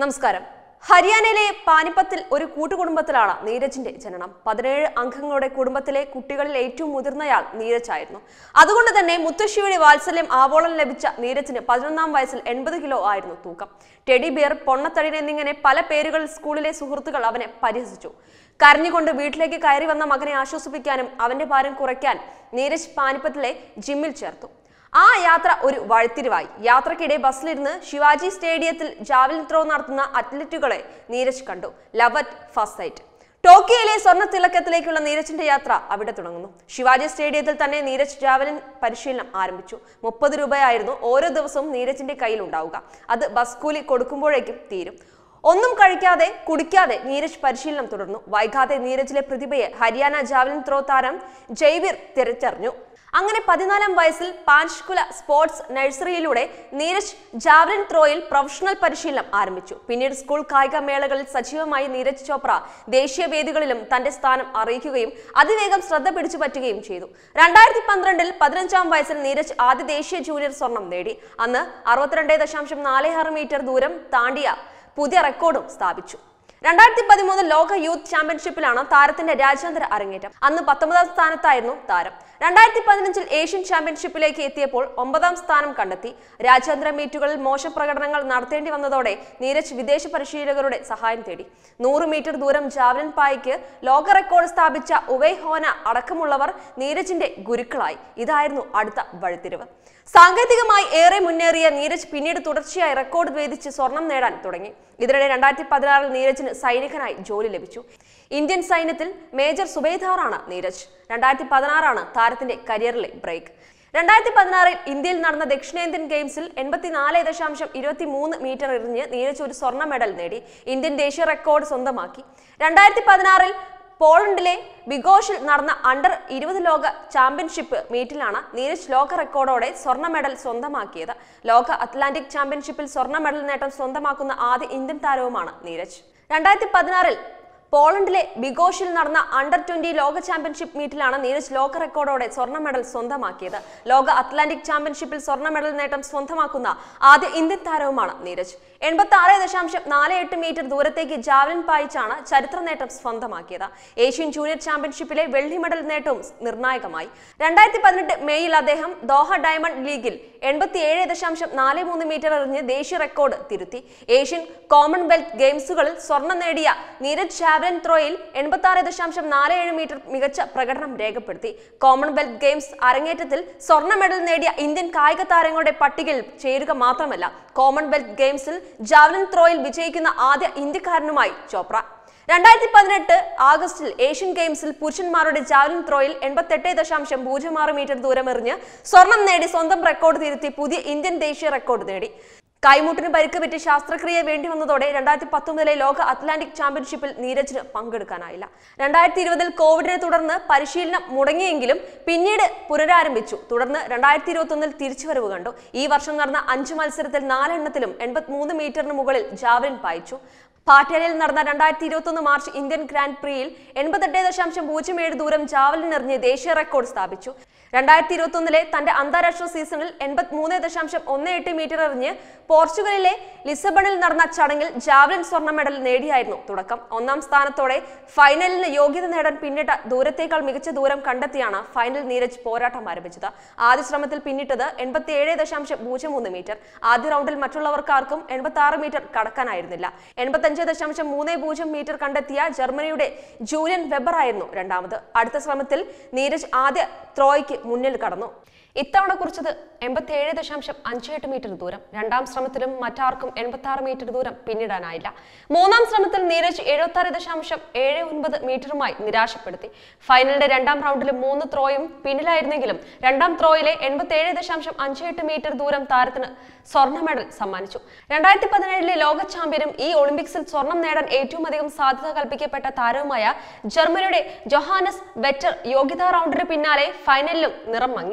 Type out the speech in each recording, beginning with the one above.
നമസ്കാരം ഹരിയാനയിലെ പാനിപ്പത്തിൽ ഒരു കൂട്ടുകുടുംബത്തിലാണ് നീരജിന്റെ ജനനം പതിനേഴ് അംഗങ്ങളുടെ കുടുംബത്തിലെ കുട്ടികളിൽ ഏറ്റവും മുതിർന്നയാൾ നീരജായിരുന്നു അതുകൊണ്ട് തന്നെ മുത്തശ്ശിയുടെ വാത്സല്യം ആവോളം ലഭിച്ച നീരജിന് പതിനൊന്നാം വയസ്സിൽ എൺപത് കിലോ ആയിരുന്നു തൂക്കം ടെഡി ബിയർ പൊണ്ണത്തടിൻ എന്നിങ്ങനെ പല പേരുകളിൽ സ്കൂളിലെ സുഹൃത്തുക്കൾ അവനെ പരിഹസിച്ചു കരഞ്ഞുകൊണ്ട് വീട്ടിലേക്ക് കയറി വന്ന മകനെ ആശ്വസിപ്പിക്കാനും അവന്റെ ഭാരം കുറയ്ക്കാൻ നീരജ് പാനിപ്പത്തിലെ ജിമ്മിൽ ചേർത്തു ആ യാത്ര ഒരു വഴിത്തിരിവായി യാത്രക്കിടെ ബസ്സിലിരുന്ന് ശിവാജി സ്റ്റേഡിയത്തിൽ ജാവലിൻ ത്രോ നടത്തുന്ന അത്ലറ്റുകളെ നീരജ് കണ്ടു ലവ് അറ്റ് ഫസ്റ്റ് സൈറ്റ് ടോക്കിയോയിലെ സ്വർണ്ണ തിളക്കത്തിലേക്കുള്ള നീരജിന്റെ യാത്ര അവിടെ തുടങ്ങുന്നു ശിവാജി സ്റ്റേഡിയത്തിൽ തന്നെ നീരജ് ജാവലിൻ പരിശീലനം ആരംഭിച്ചു മുപ്പത് രൂപയായിരുന്നു ഓരോ ദിവസവും നീരജിന്റെ കയ്യിൽ ഉണ്ടാവുക അത് ബസ് കൂലി കൊടുക്കുമ്പോഴേക്കും തീരും ഒന്നും കഴിക്കാതെ കുടിക്കാതെ നീരജ് പരിശീലനം തുടർന്നു വൈകാതെ നീരജിലെ പ്രതിഭയെ ഹരിയാന ജാവലിൻ ത്രോ താരം ജയ്വീർ തിരിച്ചറിഞ്ഞു അങ്ങനെ പതിനാലാം വയസ്സിൽ പാൻഷ്കുല സ്പോർട്സ് നഴ്സറിയിലൂടെ നീരജ് ജാവലിൻ ത്രോയിൽ പ്രൊഫഷണൽ പരിശീലനം ആരംഭിച്ചു പിന്നീട് സ്കൂൾ കായിക മേളകളിൽ സജീവമായി നീരജ് ചോപ്ര ദേശീയ വേദികളിലും തന്റെ സ്ഥാനം അറിയിക്കുകയും അതിവേഗം ശ്രദ്ധ പിടിച്ചു പറ്റുകയും ചെയ്തു രണ്ടായിരത്തി പന്ത്രണ്ടിൽ പതിനഞ്ചാം വയസ്സിൽ നീരജ് ആദ്യ ദേശീയ ജൂനിയർ സ്വർണം നേടി അന്ന് അറുപത്തിരണ്ട് ദശാംശം നാല് ആറ് മീറ്റർ ദൂരം താണ്ടിയ പുതിയ റെക്കോർഡും സ്ഥാപിച്ചു രണ്ടായിരത്തി പതിമൂന്ന് ലോക യൂത്ത് ചാമ്പ്യൻഷിപ്പിലാണ് താരത്തിന്റെ രാജ്യാന്തര അരങ്ങേറ്റം അന്ന് പത്തൊമ്പതാം സ്ഥാനത്തായിരുന്നു താരം രണ്ടായിരത്തി പതിനഞ്ചിൽ ഏഷ്യൻ ചാമ്പ്യൻഷിപ്പിലേക്ക് എത്തിയപ്പോൾ ഒമ്പതാം സ്ഥാനം കണ്ടെത്തി രാജ്യാന്തര മീറ്റുകളിൽ മോശം പ്രകടനങ്ങൾ നടത്തേണ്ടി വന്നതോടെ നീരജ് വിദേശ പരിശീലകരുടെ സഹായം തേടി നൂറ് മീറ്റർ ദൂരം ജാവലിൻ പായ്ക്ക് ലോക റെക്കോർഡ് സ്ഥാപിച്ച ഉവൈ ഹോന അടക്കമുള്ളവർ നീരജിന്റെ ഗുരുക്കളായി ഇതായിരുന്നു അടുത്ത വഴിത്തിരിവ് സാങ്കേതികമായി ഏറെ മുന്നേറിയ നീരജ് പിന്നീട് തുടർച്ചയായി റെക്കോർഡ് വേദിച്ച് സ്വർണം നേടാൻ തുടങ്ങി ഇതിനിടെ രണ്ടായിരത്തി പതിനാറിൽ നീരജിന് സൈനികനായി ജോലി ലഭിച്ചു ഇന്ത്യൻ സൈന്യത്തിൽ മേജർ സുബേദാറാണ് നീരജ് രണ്ടായിരത്തി പതിനാറാണ് താരത്തിന്റെ കരിയറിലെ ബ്രേക്ക് രണ്ടായിരത്തി പതിനാറിൽ ഇന്ത്യയിൽ നടന്ന ദക്ഷിണേന്ത്യൻ ഗെയിംസിൽ എൺപത്തിനാല് ദശാംശം ഇരുപത്തി മൂന്ന് മീറ്റർ എറിഞ്ഞ് നീരജ് ഒരു സ്വർണ്ണ മെഡൽ നേടി ഇന്ത്യൻ ദേശീയ റെക്കോർഡ് സ്വന്തമാക്കി രണ്ടായിരത്തി പതിനാറിൽ പോളണ്ടിലെ ബിഗോഷിൽ നടന്ന അണ്ടർ ഇരുപത് ലോക ചാമ്പ്യൻഷിപ്പ് മീറ്റിലാണ് നീരജ് ലോക റെക്കോർഡോടെ സ്വർണ്ണ മെഡൽ സ്വന്തമാക്കിയത് ലോക അത്ലാന്റിക് ചാമ്പ്യൻഷിപ്പിൽ സ്വർണ്ണ മെഡൽ നേട്ടം സ്വന്തമാക്കുന്ന ആദ്യ ഇന്ത്യൻ താരവുമാണ് നീരജ് രണ്ടായിരത്തി പതിനാറിൽ പോളണ്ടിലെ ബിഗോഷിൽ നടന്ന അണ്ടർ ട്വന്റി ലോക ചാമ്പ്യൻഷിപ്പ് മീറ്റിലാണ് നീരജ് ലോക റെക്കോർഡോടെ സ്വർണ്ണ മെഡൽ സ്വന്തമാക്കിയത് ലോക അത്ലാന്റിക് ചാമ്പ്യൻഷിപ്പിൽ സ്വർണ്ണ മെഡൽ നേട്ടം സ്വന്തമാക്കുന്ന ആദ്യ ഇന്ത്യൻ താരവുമാണ് നീരജ് എൺപത്തി ആറ് ദശാംശം നാല് എട്ട് മീറ്റർ ദൂരത്തേക്ക് ജാവലിൻ പായിച്ചാണ് ചരിത്ര നേട്ടം സ്വന്തമാക്കിയത് ഏഷ്യൻ ജൂനിയർ ചാമ്പ്യൻഷിപ്പിലെ വെള്ളി മെഡൽ നേട്ടവും നിർണായകമായി രണ്ടായിരത്തി പതിനെട്ട് മെയ്യിൽ അദ്ദേഹം ദോഹ ഡയമണ്ട് ലീഗിൽ എൺപത്തി ഏഴ് ദശാംശം നാല് മൂന്ന് മീറ്റർ എറിഞ്ഞ് ദേശീയ റെക്കോർഡ് തിരുത്തി ഏഷ്യൻ കോമൺവെൽത്ത് ഗെയിംസുകളിൽ സ്വർണം നേടിയ നീരജ് ജാവലിൻ ത്രോയിൽ എൺപത്തി ആറ് ദശാംശം നാല് ഏഴ് മീറ്റർ മികച്ച പ്രകടനം രേഖപ്പെടുത്തി കോമൺവെൽത്ത് ഗെയിംസ് അരങ്ങേറ്റത്തിൽ സ്വർണ്ണ മെഡൽ നേടിയ ഇന്ത്യൻ കായിക താരങ്ങളുടെ പട്ടികയിൽ ചേരുക മാത്രമല്ല കോമൺവെൽത്ത് ഗെയിംസിൽ ജാവലിൻ ത്രോയിൽ വിജയിക്കുന്ന ആദ്യ ഇന്ത്യക്കാരനുമായി ചോപ്ര രണ്ടായിരത്തി പതിനെട്ട് ആഗസ്റ്റിൽ ഏഷ്യൻ ഗെയിംസിൽ പുരുഷന്മാരുടെ ജാവലിൻ ത്രോയിൽ എൺപത്തെട്ട് ദശാംശം പൂജ്യം ആറ് മീറ്റർ ദൂരം എറിഞ്ഞ് സ്വർണം നേടി സ്വന്തം റെക്കോർഡ് തിരുത്തി പുതിയ ഇന്ത്യൻ ദേശീയ റെക്കോർഡ് നേടി കൈമുട്ടിന് പരിക്ക് പറ്റി ശസ്ത്രക്രിയ വേണ്ടി വന്നതോടെ രണ്ടായിരത്തി പത്തൊമ്പതിലെ ലോക അത്ലാന്റിക് ചാമ്പ്യൻഷിപ്പിൽ നീരജിന് പങ്കെടുക്കാനായില്ല രണ്ടായിരത്തി ഇരുപതിൽ കോവിഡിനെ തുടർന്ന് പരിശീലനം മുടങ്ങിയെങ്കിലും പിന്നീട് പുനരാരംഭിച്ചു തുടർന്ന് രണ്ടായിരത്തി ഇരുപത്തി ഒന്നിൽ തിരിച്ചുവരവ് കണ്ടു ഈ വർഷം നടന്ന അഞ്ച് മത്സരത്തിൽ നാലെണ്ണത്തിലും എൺപത്തിമൂന്ന് മീറ്ററിന് മുകളിൽ ജാവലിൻ പായിച്ചു പാട്യാലയിൽ നടന്ന രണ്ടായിരത്തി ഇരുപത്തൊന്ന് മാർച്ച് ഇന്ത്യൻ ഗ്രാൻഡ് പ്രിയിൽ എൺപത്തെട്ട് ദശാംശം പൂജ്യം ഏഴ് ദൂരം ജാവലിൻ എറിഞ്ഞ് ദേശീയ റെക്കോർഡ് സ്ഥാപിച്ചു രണ്ടായിരത്തി ഇരുപത്തൊന്നിലെ തന്റെ അന്താരാഷ്ട്ര സീസണിൽ എൺപത്തിമൂന്ന് ദശാംശം ഒന്ന് എട്ട് മീറ്റർ എറിഞ്ഞ് പോർച്ചുഗലിലെ ലിസബണിൽ നടന്ന ചടങ്ങിൽ ജാവലിൻ സ്വർണ്ണ മെഡൽ നേടിയായിരുന്നു തുടക്കം ഒന്നാം സ്ഥാനത്തോടെ ഫൈനലിന് യോഗ്യത നേടാൻ പിന്നിട്ട ദൂരത്തേക്കാൾ മികച്ച ദൂരം കണ്ടെത്തിയാണ് ഫൈനൽ നീരജ് പോരാട്ടം ആരംഭിച്ചത് ആദ്യ ശ്രമത്തിൽ പിന്നിട്ടത് എൺപത്തി ഏഴ് ദശാംശം പൂജ്യം മൂന്ന് മീറ്റർ ആദ്യ റൗണ്ടിൽ മറ്റുള്ളവർക്കാർക്കും എൺപത്തി ആറ് മീറ്റർ കടക്കാനായിരുന്നില്ല എൺപത്തഞ്ച് ദശാംശം മൂന്ന് പൂജ്യം മീറ്റർ കണ്ടെത്തിയ ജർമ്മനിയുടെ ജൂലിയൻ വെബർ ആയിരുന്നു രണ്ടാമത് അടുത്ത ശ്രമത്തിൽ നീരജ് ആദ്യ ത്രോയ്ക്ക് മുന്നിൽ കടന്നു ഇത്തവണ കുറിച്ചത് എൺപത്തി ഏഴ് ദശാംശം അഞ്ച് എട്ട് മീറ്റർ ദൂരം രണ്ടാം ശ്രമത്തിലും മറ്റാർക്കും എൺപത്തി ആറ് മീറ്റർ ദൂരം പിന്നിടാനായില്ല മൂന്നാം ശ്രമത്തിൽ നീരജ് എഴുപത്തി ആറ് ദശാംശം ഏഴ് ഒൻപത് മീറ്ററുമായി നിരാശപ്പെടുത്തി ഫൈനലിന്റെ രണ്ടാം റൗണ്ടിൽ മൂന്ന് ത്രോയും പിന്നിലായിരുന്നെങ്കിലും രണ്ടാം ത്രോയിലെ എൺപത്തി ഏഴ് ദശാംശം അഞ്ച് എട്ട് മീറ്റർ ദൂരം താരത്തിന് സ്വർണ്ണ മെഡൽ സമ്മാനിച്ചു രണ്ടായിരത്തി പതിനേഴിലെ ലോക ചാമ്പ്യനും ഈ ഒളിമ്പിക്സിൽ സ്വർണം നേടാൻ ഏറ്റവും അധികം സാധ്യത കൽപ്പിക്കപ്പെട്ട താരവുമായ ജർമ്മനിയുടെ ജൊഹാനസ് വെറ്റർ യോഗ്യതാ റൗണ്ടിന് പിന്നാലെ ഫൈനലിലും നിറം മങ്ങി ആദ്യ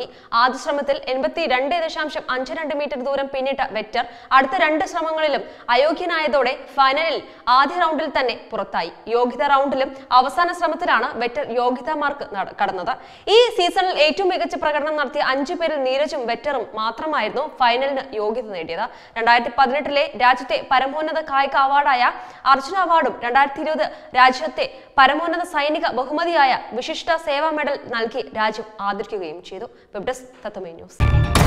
ആദ്യ ശ്രമത്തിൽ എൺപത്തി രണ്ട് ദശാംശം അഞ്ച് രണ്ട് മീറ്റർ ദൂരം പിന്നിട്ട വെറ്റർ അടുത്ത രണ്ട് ശ്രമങ്ങളിലും അയോഗ്യനായതോടെ ഫൈനലിൽ ആദ്യ റൗണ്ടിൽ തന്നെ പുറത്തായി യോഗ്യത റൗണ്ടിലും അവസാന ശ്രമത്തിലാണ് വെറ്റർ യോഗ്യതാ മാർക്ക് നട- കടന്നത് ഈ സീസണിൽ ഏറ്റവും മികച്ച പ്രകടനം നടത്തിയ അഞ്ചു പേരിൽ നീരജും വെറ്ററും മാത്രമായിരുന്നു ഫൈനലിന് യോഗ്യത നേടിയത് രണ്ടായിരത്തി പതിനെട്ടിലെ രാജ്യത്തെ പരമോന്നത കായിക അവാർഡായ അർജുന അവാർഡും രണ്ടായിരത്തി ഇരുപത് രാജ്യത്തെ പരമോന്നത സൈനിക ബഹുമതിയായ വിശിഷ്ട സേവാ മെഡൽ നൽകി രാജ്യം ആദരിക്കുകയും ചെയ്തു വെബ് ഡെസ്ക് തത്തമേ ന്യൂസ്